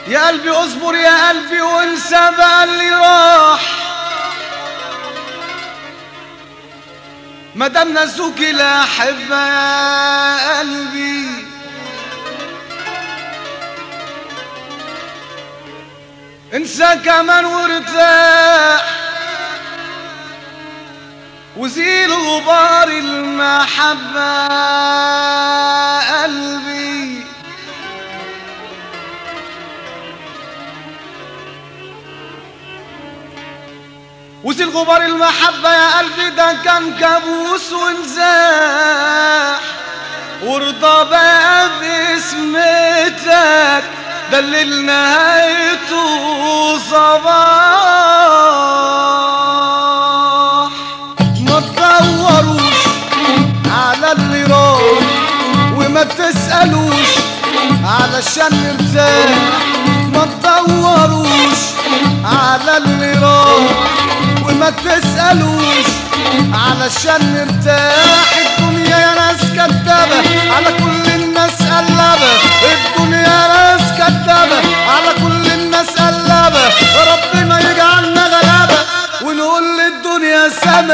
يا قلبي اصبر يا قلبي وانسى بقى اللي راح مدام نسوك لا احب يا قلبي انسى كمان وارتاح وزيل غبار المحبة قلبي وزيل غبار المحبة يا قلبي ده كان كابوس ونزاح وارضى بقى باسمتك ده اللي نهايته صباح ما تدوروش على اللي راح وما تسألوش علشان نرتاح ما تدوروش على اللي راح وما تسألوش علشان نرتاح الدنيا يا ناس كدابة على كل الناس قلبة الدنيا ناس كدابة على كل الناس قلبة ربنا يجعلنا غلابة ونقول للدنيا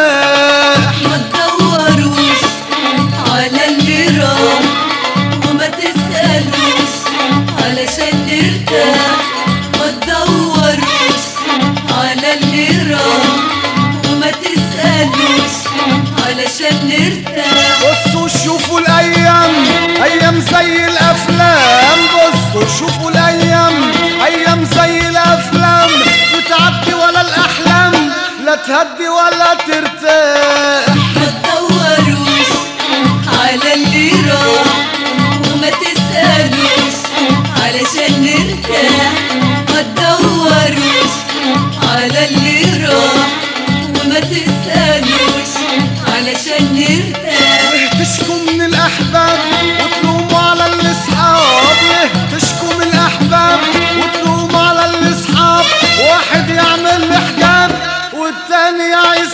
سماح ما تدوروش على اللي راح وما تسألوش علشان نرتاح ما تدوروش على اللي راح وما تسألوش علشان نرتاح بصوا شوفوا الايام ايام زي الافلام بصوا شوفوا الايام ايام زي الافلام بتعدي ولا الاحلام لا تهدي ولا ترتاح ما تدوروش على اللي راح وما تسألوش علشان نرتاح ما تدوروش على اللي راح وما تسألوش علشان نرتاح ليه تشكوا من الاحباب وتلوموا على الاصحاب ليه تشكوا من الاحباب وتلوموا على الاصحاب واحد يعمل حجاب والتاني يعيش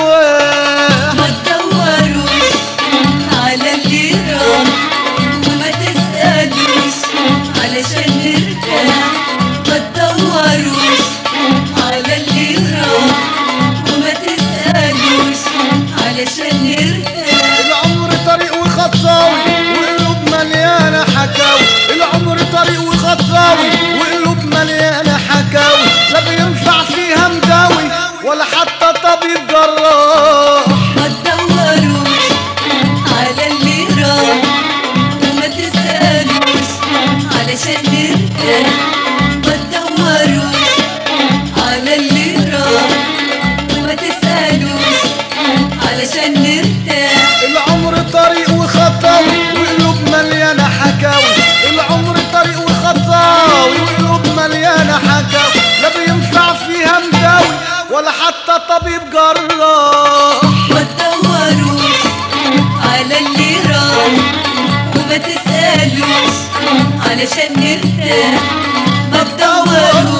سواح ما تدوروش على اللي راح وما تسألوش علشان نرتاح ما تدوروش على اللي راح وما تسألوش علشان نرتاح العمر طريق وخطاوي وقلوب مليانة حكاوي العمر طريق وخطاوي وقلوب مليانة حكاوي لا بينفع فيها مداوي ولا حتى طبيب جراح ما تدوروش على اللي راح وما تسألوش علشان نرتاح ما تدوروش على اللي راح وما تسألوش علشان نرتاح العمر طريق وخطاوي وقلوب مليانة حكاوي العمر طريق وخطاوي وقلوب مليانة حكاوي لا بينفع فيها مداوي ولا حتى طبيب جراح ما تدوروش على اللي راح وما تسألوش علشان نرتاح ما تدوروش